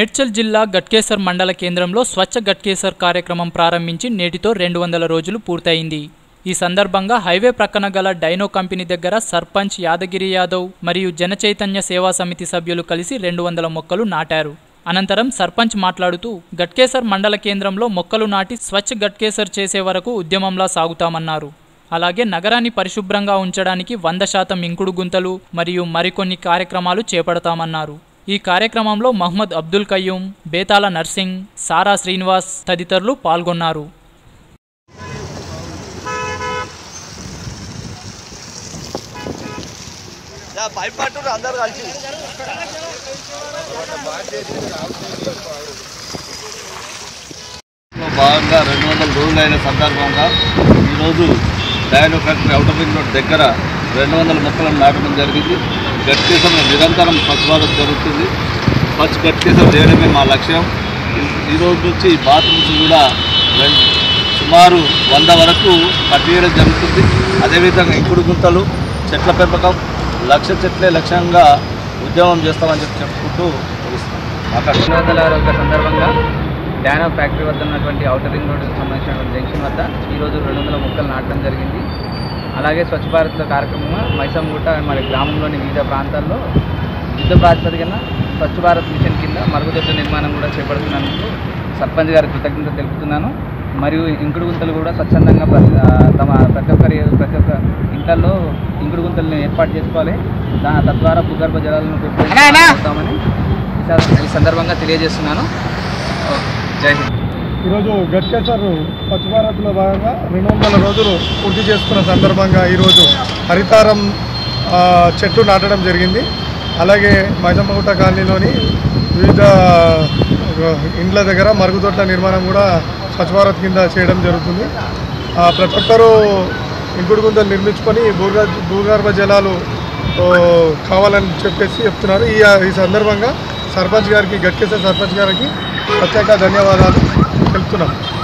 మేడ్చల్ జిల్లా గట్కేసర్ మండల కేంద్రంలో స్వచ్ఛ గట్కేసర్ కార్యక్రమం ప్రారంభించి నేటితో రెండు వందల రోజులు పూర్తయింది ఈ సందర్భంగా హైవే ప్రక్కన గల డైనో కంపెనీ దగ్గర సర్పంచ్ యాదగిరి యాదవ్ మరియు జనచైతన్య సేవా సమితి సభ్యులు కలిసి రెండు వందల మొక్కలు నాటారు అనంతరం సర్పంచ్ మాట్లాడుతూ గట్కేసర్ మండల కేంద్రంలో మొక్కలు నాటి స్వచ్ఛ గట్కేసర్ చేసే వరకు ఉద్యమంలా సాగుతామన్నారు అలాగే నగరాన్ని పరిశుభ్రంగా ఉంచడానికి వంద శాతం ఇంకుడు గుంతలు మరియు మరికొన్ని కార్యక్రమాలు చేపడతామన్నారు ఈ కార్యక్రమంలో మహ్మద్ అబ్దుల్ కయ్యూం బేతాల నర్సింగ్ సారా శ్రీనివాస్ తదితరులు పాల్గొన్నారు పైప్ పట్టు అందరు కలిసి భాగంగా రెండు వందల రోజులైన సందర్భంగా ఈరోజు డయానో ఫ్యాక్టరీ అవుటర్ రింగ్ రోడ్ దగ్గర రెండు వందల మొక్కలను నాటడం జరిగింది గట్కేసంలో నిరంతరం స్వచ్ఛ భారత్ జరుగుతుంది స్వచ్ఛ గట్కేసం చేయడమే మా లక్ష్యం ఈ- ఈ రోజు నుంచి బాత్రూమ్స్ కూడా రెండు సుమారు వంద వరకు కట్టేయడం జరుగుతుంది అదేవిధంగా ఇంకుడు గుంతలు చెట్ల పెంపకం లక్ష చెట్లే లక్ష్యంగా ఉద్యమం చేస్తామని చెప్పి చెప్పుకుంటూ ముగిస్తాం మాట్లాడుతున్నాం రెండు వందల రోజుల సందర్భంగా డానో ఫ్యాక్టరీ వద్ద ఉన్నటువంటి ఔటర్ రింగ్ రోడ్డుకు సంబంధించినటువంటి జంక్షన్ వద్ద ఈరోజు రెండు వందల మొక్కలు నాటడం జరిగింది అలాగే స్వచ్ఛ భారత్ కార్యక్రమంగా మైసంగుట్ట మరి గ్రామంలోని వివిధ ప్రాంతాల్లో యుద్ధ ప్రాతిపదికన స్వచ్ఛ భారత్ మిషన్ కింద మరుగుదొడ్ల నిర్మాణం కూడా చేపడుతున్నందుకు సర్పంచ్ గారికి కృతజ్ఞత తెలుపుతున్నాను మరియు ఇంకుడు గుంతలు కూడా స్వచ్ఛందంగా ప్ర- ఆ, తమ ప్రతి ఒక్కరి ప్రతి ఒక్క ఇంట్లలో ఇంకుడు గుంతలను ఏర్పాటు చేసుకోవాలి దా తద్వారా భూగర్భ జలాలను పెంచుతామని ఈ సం- ఈ సందర్భంగా తెలియజేస్తున్నాను ఓ, జై హింద్ ఈరోజు గట్కేసర్ స్వచ్ఛ భారత్లో భాగంగా రెండు వందల రోజులు పూర్తి చేసుకున్న సందర్భంగా ఈరోజు హరితారం ఆ, చెట్లు నాటడం జరిగింది అలాగే మైసమ్మగుట్ట కాలనీలోని వివిధ ఆ, ఇండ్ల దగ్గర మరుగుదొడ్ల నిర్మాణం కూడా స్వచ్ఛ భారత్ కింద చేయడం జరుగుతుంది ఆ, ప్రతి ఒక్కరూ ఇంకుడు గుంతలు నిర్మించుకొని భూగర్భ భూగర్భ జలాలు ఓ, కావాలని చెప్పేసి చెప్తున్నారు ఈ ఈ సందర్భంగా సర్పంచ్ గారికి గట్కేసర్ సర్పంచ్ గారికి ప్రత్యేక ధన్యవాదాలు తెలుపుతున్నాం